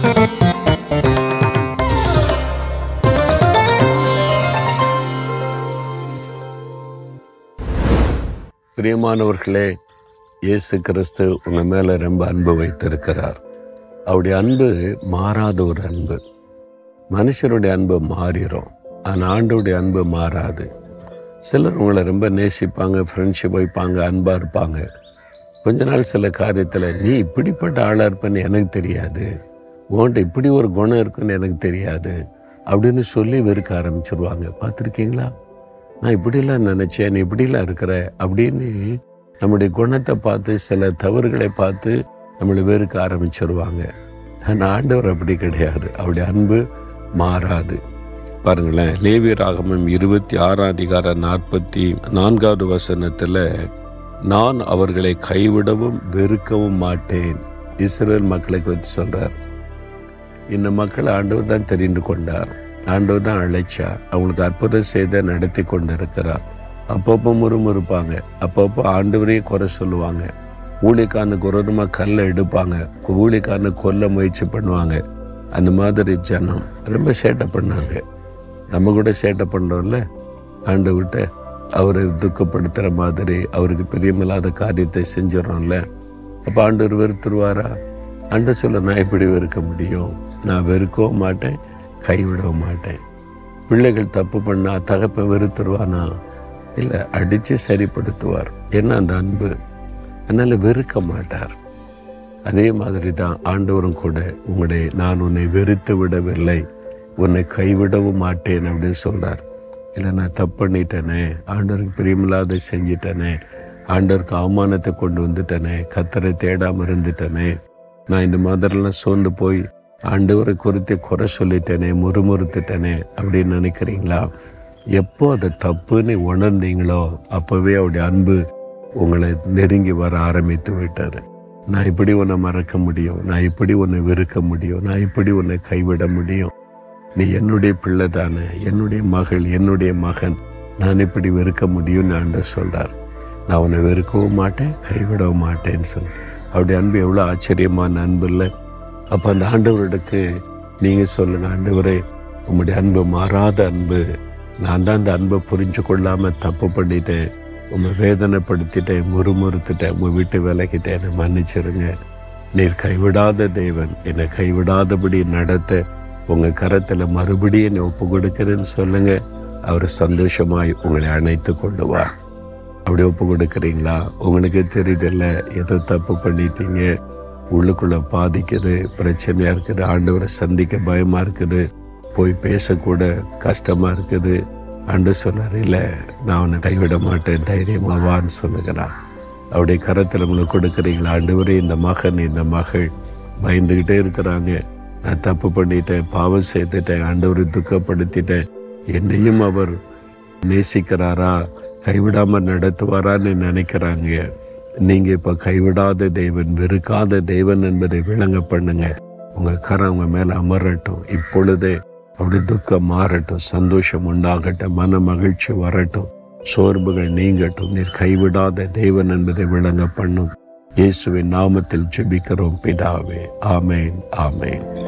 பிரியமானவர்களே இயேசு கிறிஸ்து உங்க மேல ரொம்ப அன்பு வைத்திருக்கிறார் அவருடைய அன்பு மாறாத ஒரு அன்பு மனுஷருடைய அன்பு மாறிடும் ஆனால் ஆண்டோடைய அன்பு மாறாது சிலர் உங்களை ரொம்ப நேசிப்பாங்க ஃப்ரெண்ட்ஷிப் வைப்பாங்க அன்பாக இருப்பாங்க கொஞ்ச நாள் சில காரியத்தில் நீ இப்படிப்பட்ட ஆளாக இருப்பேன்னு எனக்கு தெரியாது உன்கிட்ட இப்படி ஒரு குணம் இருக்குன்னு எனக்கு தெரியாது அப்படின்னு சொல்லி வெறுக்க ஆரம்பிச்சிருவாங்க பார்த்துருக்கீங்களா நான் இப்படிலாம் நினச்சேன் நீ இப்படிலாம் இருக்கிற அப்படின்னு நம்முடைய குணத்தை பார்த்து சில தவறுகளை பார்த்து நம்மளை வெறுக்க ஆரம்பிச்சிருவாங்க ஆனால் ஆண்டவர் அப்படி கிடையாது அவருடைய அன்பு மாறாது பாருங்களேன் லேவி ராகமம் இருபத்தி ஆறாம் அதிகாரம் நாற்பத்தி நான்காவது வசனத்தில் நான் அவர்களை கைவிடவும் வெறுக்கவும் மாட்டேன் இஸ்ரேல் மக்களை குறித்து சொல்றார் இந்த மக்களை ஆண்டவர் தான் தெரிந்து கொண்டார் ஆண்டவர் தான் அழைச்சார் அவங்களுக்கு அற்புதம் செய்த நடத்தி கொண்டு இருக்கிறார் அப்பப்போ முறுமுறுப்பாங்க அப்பப்போ ஆண்டவரையே குறை சொல்லுவாங்க ஊழியக்காரனுக்கு விரோதமாக கல்லை எடுப்பாங்க ஊழியக்காரனை கொல்ல முயற்சி பண்ணுவாங்க அந்த மாதிரி ஜனம் ரொம்ப சேட்டை பண்ணாங்க நம்ம கூட சேட்டை பண்ணுறோம்ல ஆண்டவர்கிட்ட அவரை துக்கப்படுத்துகிற மாதிரி அவருக்கு பிரியமில்லாத காரியத்தை செஞ்சிடறோம்ல அப்போ ஆண்டவர் வெறுத்துருவாரா ஆண்ட சொல்ல நான் எப்படி வெறுக்க முடியும் நான் வெறுக்கவும் மாட்டேன் கைவிடவும் மாட்டேன் பிள்ளைகள் தப்பு பண்ணா தகப்ப வெறுத்துருவானா இல்லை அடித்து சரிப்படுத்துவார் என்ன அந்த அன்பு அதனால் வெறுக்க மாட்டார் அதே மாதிரி தான் ஆண்டவரும் கூட உங்களை நான் உன்னை வெறுத்து விடவில்லை உன்னை கைவிடவும் மாட்டேன் அப்படின்னு சொல்றார் இல்லை நான் தப்பு பண்ணிட்டேனே ஆண்டவருக்கு பிரியமில்லாத செஞ்சிட்டேனே ஆண்டவருக்கு அவமானத்தை கொண்டு வந்துட்டேனே கத்தரை தேடாமல் இருந்துட்டேனே நான் இந்த மாதிரிலாம் சோர்ந்து போய் ஆண்டவரை குறித்து குறை சொல்லிட்டேனே முறுமுறுத்துட்டேனே அப்படின்னு நினைக்கிறீங்களா எப்போ அதை தப்புன்னு உணர்ந்தீங்களோ அப்போவே அவருடைய அன்பு உங்களை நெருங்கி வர ஆரம்பித்து விட்டது நான் இப்படி உன்னை மறக்க முடியும் நான் இப்படி உன்னை வெறுக்க முடியும் நான் இப்படி உன்னை கைவிட முடியும் நீ என்னுடைய பிள்ளை தானே என்னுடைய மகள் என்னுடைய மகன் நான் இப்படி வெறுக்க முடியும்னு ஆண்டவர் சொல்றார் நான் உன்னை வெறுக்கவும் மாட்டேன் கைவிடவும் மாட்டேன்னு சொல் அவருடைய அன்பு எவ்வளோ ஆச்சரியமான அன்பு இல்லை அப்போ அந்த ஆண்டவருக்கு நீங்கள் சொல்லுங்க ஆண்டவரே உங்களுடைய அன்பு மாறாத அன்பு நான் தான் அந்த அன்பை புரிஞ்சு கொள்ளாமல் தப்பு பண்ணிட்டேன் உங்களை வேதனைப்படுத்திட்டேன் முறுமுறுத்துட்டேன் உங்கள் வீட்டு விலகிட்டேன் என்னை மன்னிச்சிருங்க நீர் கைவிடாத தேவன் என்னை கைவிடாதபடி நடத்த உங்கள் கரத்தில் மறுபடியும் என்னை ஒப்பு கொடுக்கிறேன்னு சொல்லுங்க அவர் சந்தோஷமாய் உங்களை அணைத்து கொள்ளுவார் அப்படி ஒப்பு கொடுக்குறீங்களா உங்களுக்கு தெரியுதில்ல ஏதோ தப்பு பண்ணிட்டீங்க உள்ளுக்குள்ள பாதிக்குது பிரச்சனையா இருக்குது ஆண்டவரை சந்திக்க பயமா இருக்குது போய் பேசக்கூட கஷ்டமா இருக்குது ஆண்டு சொன்னார் இல்லை நான் அவனை கைவிட மாட்டேன் தைரியமா வான்னு சொல்லுகிறான் அவருடைய கரத்தில் உங்களுக்கு கொடுக்குறீங்களா ஆண்டவரே இந்த மகன் இந்த மகள் பயந்துக்கிட்டே இருக்கிறாங்க நான் தப்பு பண்ணிட்டேன் பாவம் செய்துட்டேன் ஆண்டவரை துக்கப்படுத்திட்டேன் என்னையும் அவர் நேசிக்கிறாரா கைவிடாம நடத்துவாரான்னு நினைக்கிறாங்க நீங்க இப்ப கைவிடாத தெய்வன் வெறுக்காத தெய்வன் என்பதை விளங்க பண்ணுங்க உங்க கரம் உங்க மேல அமரட்டும் இப்பொழுதே அப்படி துக்கம் மாறட்டும் சந்தோஷம் உண்டாகட்டும் மன மகிழ்ச்சி வரட்டும் சோர்வுகள் நீங்கட்டும் நீர் கைவிடாத தெய்வன் என்பதை விளங்க பண்ணும் இயேசுவின் நாமத்தில் ஜெபிக்கிறோம் பிதாவே ஆமேன் ஆமேன்